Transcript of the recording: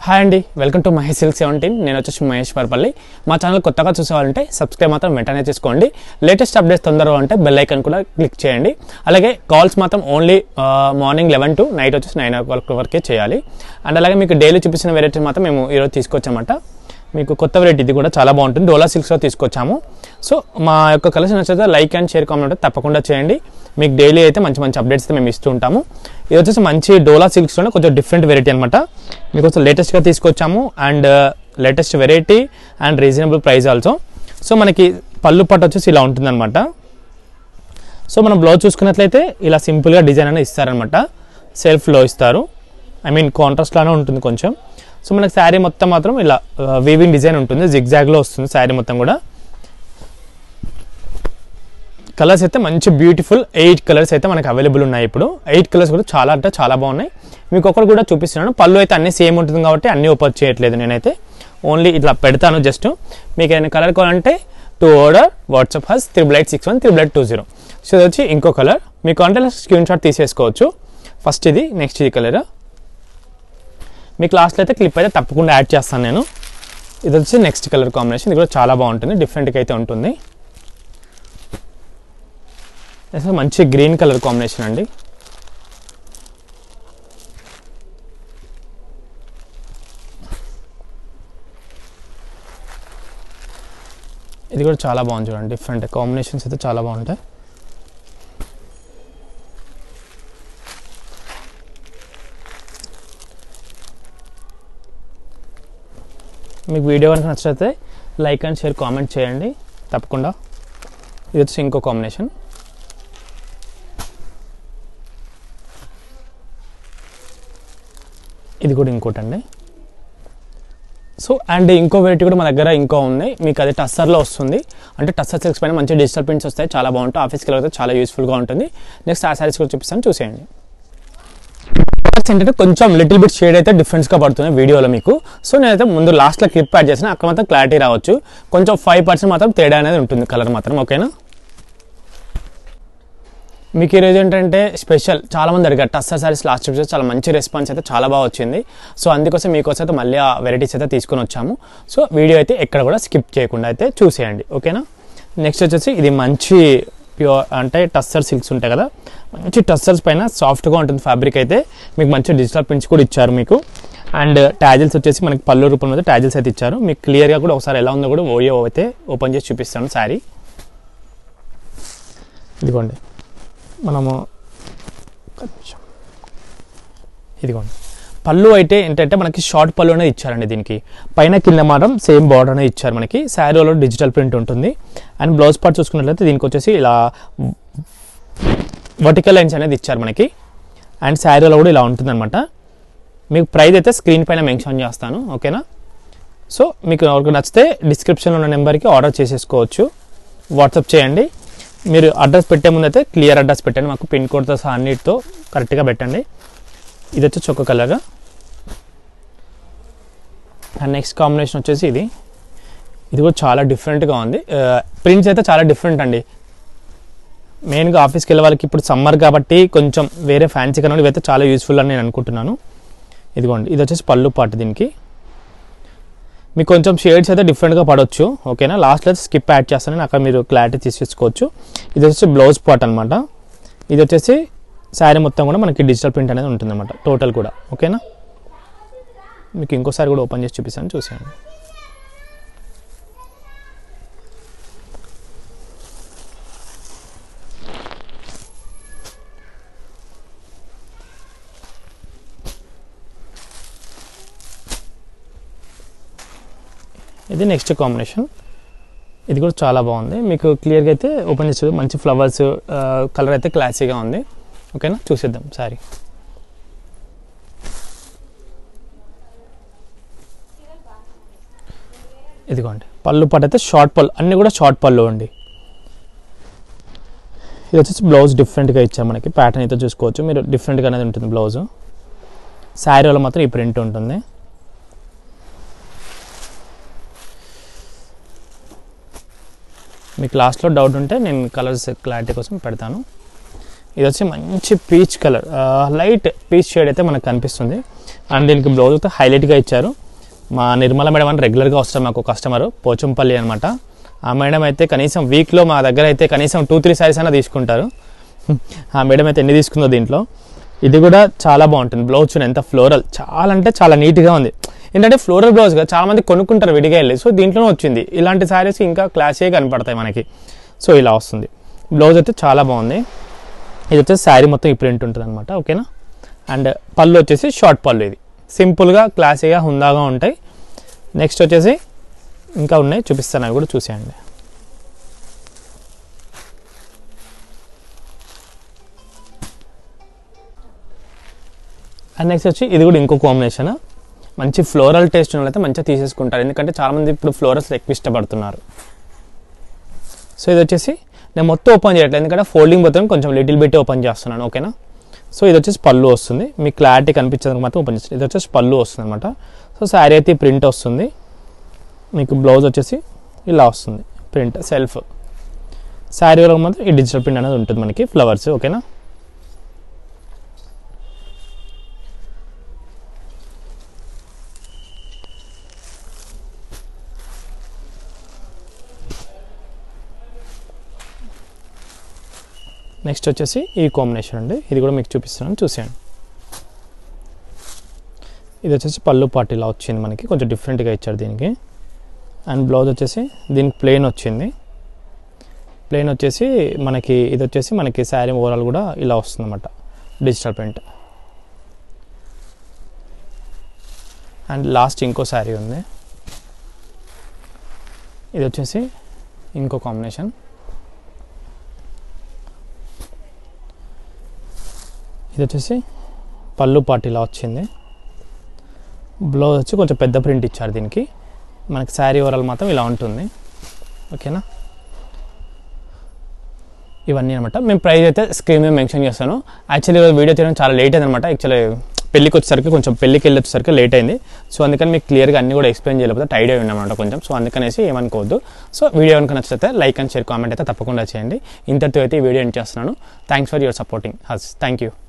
hi అండి welcome to Mahesh silk seventeen నేను వచ్చేసి మహేష్ పర్పల్లి మా ఛానల్ కొత్తగా చూసేవాలంటే సబ్స్క్రైబ్ మాత్రం వెంటనే చేసుకోండి లేటెస్ట్ అప్డేట్స్ తొందరగా అంటే బెల్ ఐకన్ కూడా క్లిక్ చేయండి అలాగే కాల్స్ మాత్రం only morning eleven to night వచ్చేసి నైన్ ఓ క్లాక్ వరకే చేయాలి అండ్ అలాగే మీకు డైలీ చూపించిన వెరైటీ మాత్రం మేము ఈరోజు తీసుకొచ్చామట మీకు కొత్త వెరైటీ ఇది కూడా చాలా బాగుంటుంది డోలా సిల్క్స్లో తీసుకొచ్చాము సో మా యొక్క కలెక్షన్ నచ్చితే లైక్ అండ్ షేర్ కామెంట్ తప్పకుండా చేయండి మీకు డైలీ అయితే మంచి మంచి అప్డేట్స్ అయితే మేము ఇస్తూ ఉంటాము ఇది వచ్చేసి మంచి డోలా సిల్క్స్లోనే కొంచెం డిఫరెంట్ వెరైటీ అనమాట మీకు వచ్చి లేటెస్ట్గా తీసుకొచ్చాము and latest variety and reasonable price also so మనకి పళ్ళు పట్టు వచ్చేసి ఇలా ఉంటుందన్నమాట సో మనం బ్లౌజ్ చూసుకున్నట్లయితే ఇలా సింపుల్గా డిజైన్ అనేది ఇస్తారనమాట సెల్ఫ్లో ఇస్తారు ఐ మీన్ కాంట్రాస్ట్లానే ఉంటుంది కొంచెం సో మనకి శారీ మొత్తం మాత్రం ఇలా వీవింగ్ డిజైన్ ఉంటుంది జిగ్జాగ్లో వస్తుంది శారీ మొత్తం కూడా కలర్స్ అయితే మంచి బ్యూటిఫుల్ ఎయిట్ కలర్స్ అయితే మనకి అవైలబుల్ ఉన్నాయి ఇప్పుడు ఎయిట్ కలర్స్ కూడా చాలా అంటే చాలా బాగున్నాయి మీకు ఒకటి కూడా చూపిస్తున్నాను పళ్ళు అయితే అన్ని సేమ్ ఉంటుంది కాబట్టి అన్ని ఓపెన్ చేయట్లేదు నేనైతే ఓన్లీ ఇట్లా పెడతాను జస్ట్ మీకు ఏదైనా కలర్ కావాలంటే to order WhatsApp us triple eight six one triple eight two zero so ఇది వచ్చి ఇంకో కలర్ మీకు అంటే స్క్రీన్ షాట్ తీసేసుకోవచ్చు ఫస్ట్ ఇది నెక్స్ట్ ఇది కలర్ మీకు లాస్ట్లో అయితే క్లిప్ అయితే తప్పకుండా యాడ్ చేస్తాను నేను ఇది వచ్చి నెక్స్ట్ కలర్ కాంబినేషన్ ఇది కూడా చాలా బాగుంటుంది డిఫరెంట్గా అయితే ఉంటుంది అసలు మంచి గ్రీన్ కలర్ కాంబినేషన్ అండి ఇది కూడా చాలా బాగుంది చూడండి డిఫరెంట్ కాంబినేషన్స్ అయితే చాలా బాగుంటాయి మీకు వీడియో కనుక నచ్చితే లైక్ అండ్ షేర్ కామెంట్ చేయండి తప్పకుండా ఇది వచ్చి ఇంకో కాంబినేషన్ ఇది కూడా ఇంకోటి అండి సో అండ్ ఇంకో వెరైటీ కూడా మా దగ్గర ఇంకో ఉంది మీకు అది టస్సర్లో వస్తుంది అంటే టస్సర్ సిల్క్స్ పైన మంచి డిజిటల్ ప్రింట్స్ వస్తాయి చాలా బాగుంటాయి ఆఫీస్కి వెళ్ళితే చాలా యూస్ఫుల్గా ఉంటుంది నెక్స్ట్ ఆ సారీస్ కూడా చూపిస్తాను చూసేయండి ఏంటంటే కొంచెం లిటిల్ బిట్ షేడ్ అయితే డిఫరెన్స్గా పడుతుంది వీడియోలో మీకు సో నేనైతే ముందు లాస్ట్లో క్లిప్ యాడ్ చేసిన అక్కడ మాత్రం క్లారిటీ రావచ్చు కొంచెం ఫైవ్ పర్సెంట్ మాత్రం తేడా అనేది ఉంటుంది కలర్ మాత్రం ఓకేనా మీకు ఈరోజు ఏంటంటే స్పెషల్ చాలా మంది అడిగారు టస్సర్ సారీస్ లాస్ట్ చూసి చాలా మంచి రెస్పాన్స్ అయితే చాలా బాగా వచ్చింది సో అందుకోసం మీకోసం అయితే మళ్ళీ ఆ వెరైటీస్ అయితే తీసుకొని వచ్చాము సో వీడియో అయితే ఎక్కడ కూడా స్కిప్ చేయకుండా అయితే చూసేయండి ఓకేనా నెక్స్ట్ వచ్చేసి ఇది మంచి ప్యూర్ అంటే టస్సర్ సిల్క్స్ ఉంటాయి కదా మంచి టస్సర్స్ పైన సాఫ్ట్గా ఉంటుంది ఫ్యాబ్రిక్ అయితే మీకు మంచి డిజిటల్ ప్రింట్స్ కూడా ఇచ్చారు మీకు అండ్ ట్యాజిల్స్ వచ్చేసి మనకి పళ్ళు రూపంలో అయితే ట్యాజిల్స్ అయితే ఇచ్చారు మీకు క్లియర్గా కూడా ఒకసారి ఎలా ఉందో కూడా ఓయో అయితే ఓపెన్ చేసి చూపిస్తాను శారీ ఇదిగోండి మనము కొంచెం ఇదిగోండి పళ్ళు అయితే ఏంటంటే మనకి షార్ట్ పళ్ళు అనేది ఇచ్చారండి దీనికి పైన కింద మాత్రం సేమ్ బార్డర్ అనేది ఇచ్చారు మనకి శారీలో డిజిటల్ ప్రింట్ ఉంటుంది అండ్ బ్లౌజ్ పార్ట్ చూసుకున్నట్లయితే దీనికి వచ్చేసి ఇలా వర్టికల్ లైన్స్ అనేది ఇచ్చారు మనకి అండ్ శారీలో కూడా ఇలా ఉంటుందన్నమాట మీకు ప్రైస్ అయితే స్క్రీన్ పైన మెన్షన్ చేస్తాను ఓకేనా సో మీకు ఎవరికి నచ్చితే డిస్క్రిప్షన్లో ఉన్న నెంబర్కి ఆర్డర్ చేసేసుకోవచ్చు వాట్సాప్ చేయండి మీరు అడ్రస్ పెట్టే ముందు అయితే క్లియర్ అడ్రస్ పెట్టండి మాకు పిన్ కోడ్తో సహా అన్నిటితో కరెక్ట్గా పెట్టండి ఇది వచ్చి చొక్క కలర్ అండ్ నెక్స్ట్ కాంబినేషన్ వచ్చేసి ఇది ఇది కూడా చాలా డిఫరెంట్గా ఉంది ప్రింట్స్ అయితే చాలా డిఫరెంట్ అండి మెయిన్గా ఆఫీస్కి వెళ్ళే వాళ్ళకి ఇప్పుడు సమ్మర్ కాబట్టి కొంచెం వేరే ఫ్యాన్సీ కన్నా ఇవైతే చాలా యూస్ఫుల్ అని నేను అనుకుంటున్నాను ఇదిగోండి ఇది వచ్చేసి పళ్ళు పాటు దీనికి మీకు కొంచెం షేడ్స్ అయితే డిఫరెంట్గా పడవచ్చు ఓకేనా లాస్ట్లో స్కిప్ యాడ్ చేస్తాను అక్కడ మీరు క్లారిటీ తీసేసుకోవచ్చు ఇది వచ్చేసి బ్లౌజ్ పార్ట్ అనమాట ఇది వచ్చేసి శారీ మొత్తం కూడా మనకి డిజిటల్ ప్రింట్ అనేది ఉంటుందన్నమాట టోటల్ కూడా ఓకేనా మీకు ఇంకోసారి కూడా ఓపెన్ చేసి చూపిస్తాను చూసాను ఇది నెక్స్ట్ కాంబినేషన్ ఇది కూడా చాలా బాగుంది మీకు క్లియర్గా అయితే ఓపెన్ చేసి మంచి ఫ్లవర్స్ కలర్ అయితే క్లాసీగా ఉంది ఓకేనా చూసేద్దాం సారీ ఇదిగోండి పళ్ళు పట్టు అయితే షార్ట్ పళ్ళు అన్నీ కూడా షార్ట్ పళ్ళు అండి ఇది వచ్చేసి బ్లౌజ్ డిఫరెంట్గా ఇచ్చారు మనకి ప్యాటర్న్ అయితే చూసుకోవచ్చు మీరు డిఫరెంట్గా అనేది ఉంటుంది బ్లౌజ్ శారీలో మాత్రం ఈ ప్రింట్ ఉంటుంది మీకు లాస్ట్లో డౌట్ ఉంటే నేను కలర్స్ క్లారిటీ కోసం పెడతాను ఇది వచ్చి మంచి peach colour light peach shade అయితే మనకు కనిపిస్తుంది అండ్ దీనికి బ్లౌజ్ అయితే హైలైట్గా ఇచ్చారు మా నిర్మల మేడం అని రెగ్యులర్గా వస్తారు మాకు కస్టమర్ పోచంపల్లి అనమాట ఆ మేడం అయితే కనీసం వీక్లో మా దగ్గర అయితే కనీసం టూ త్రీ సారీస్ అయినా తీసుకుంటారు ఆ మేడం అయితే ఎన్ని తీసుకుందో దీంట్లో ఇది కూడా చాలా బాగుంటుంది బ్లౌజ్ చూడండి ఎంత ఫ్లోరల్ చాలా అంటే చాలా నీట్గా ఉంది ఏంటంటే ఫ్లోరల్ బ్లౌజ్ కదా చాలా మంది కొనుక్కుంటారు విడిగా వెళ్ళి సో దీంట్లోనే వచ్చింది ఇలాంటి శారీస్ ఇంకా క్లాసే కనపడతాయి మనకి సో ఇలా వస్తుంది బ్లౌజ్ అయితే చాలా బాగుంది ఇది వచ్చేసి శారీ మొత్తం ఈ ప్రింట్ ఉంటుంది అనమాట ఓకేనా అండ్ పళ్ళు వచ్చేసి షార్ట్ పళ్ళు ఇది సింపుల్గా క్లాసీగా హుందాగా ఉంటాయి నెక్స్ట్ వచ్చేసి ఇంకా ఉన్నాయి చూపిస్తాను అవి కూడా చూసేయండి అండ్ నెక్స్ట్ వచ్చి ఇది కూడా ఇంకో కాంబినేషన్ మంచి ఫ్లోరల్ టేస్ట్ ఉన్న అయితే మంచిగా తీసేసుకుంటారు ఎందుకంటే చాలామంది ఇప్పుడు ఫ్లోరల్స్ ఎక్కువ ఇష్టపడుతున్నారు సో ఇది వచ్చేసి నేను మొత్తం ఓపెన్ చేయట్లేదు ఎందుకంటే ఫోల్డింగ్ మొత్తం కొంచెం లిటిల్ బిట్ ఓపెన్ చేస్తున్నాను ఓకేనా సో ఇది వచ్చేసి పళ్ళు వస్తుంది మీకు క్లారిటీ కనిపించేందుకు మాత్రం ఓపెన్ చేస్తుంది ఇది వచ్చేసి పళ్ళు వస్తుంది అనమాట సో శారీ అయితే ప్రింట్ వస్తుంది మీకు బ్లౌజ్ వచ్చేసి ఇలా వస్తుంది ప్రింట్ సెల్ఫ్ శారీ వరకు మాత్రం ఈ డిజిటల్ ప్రింట్ అనేది ఉంటుంది మనకి ఫ్లవర్స్ ఓకేనా నెక్స్ట్ వచ్చేసి ఈ కాంబినేషన్ అండి ఇది కూడా మీకు చూపిస్తున్నాను చూసేయండి ఇది వచ్చేసి పళ్ళు పాటు ఇలా వచ్చింది మనకి కొంచెం డిఫరెంట్గా ఇచ్చారు దీనికి అండ్ బ్లౌజ్ వచ్చేసి దీనికి ప్లెయిన్ వచ్చింది ప్లెయిన్ వచ్చేసి మనకి ఇది వచ్చేసి మనకి శారీ ఓవరాల్ కూడా ఇలా వస్తుంది అనమాట డిజిటల్ ప్రింట్ అండ్ లాస్ట్ ఇంకో శారీ ఉంది ఇది వచ్చేసి ఇంకో కాంబినేషన్ ఇది వచ్చేసి పళ్ళు పాటు ఇలా వచ్చింది బ్లౌజ్ వచ్చి కొంచెం పెద్ద ప్రింట్ ఇచ్చారు దీనికి మనకి శారీ ఓవరాల్ మాత్రం ఇలా ఉంటుంది ఓకేనా ఇవన్నీ అనమాట మేము ప్రైస్ అయితే స్క్రీన్ మీద మెన్షన్ చేస్తాను యాక్చువల్లీ వీడియో చేయడం చాలా లేట్ అయింది అనమాట యాక్చువల్లీ పెళ్ళికి వచ్చేసరికి కొంచెం పెళ్ళికి వెళ్ళి వచ్చేసరికి లేట్ అయింది సో అందుకని మీకు క్లియర్గా అన్ని కూడా ఎక్స్ప్లెయిన్ చేయలేకపోతే టైడ్ అయి ఉన్నామన్నమాట కొంచెం సో అందుకనేసి ఏమనుకోవద్దు సో వీడియో కనుక నచ్చితే లైక్ అండ్ షేర్ కామెంట్ అయితే తప్పకుండా చేయండి ఇంతటితో అయితే ఈ వీడియో ఎండ్ చేస్తున్నాను thanks for your supporting us thank you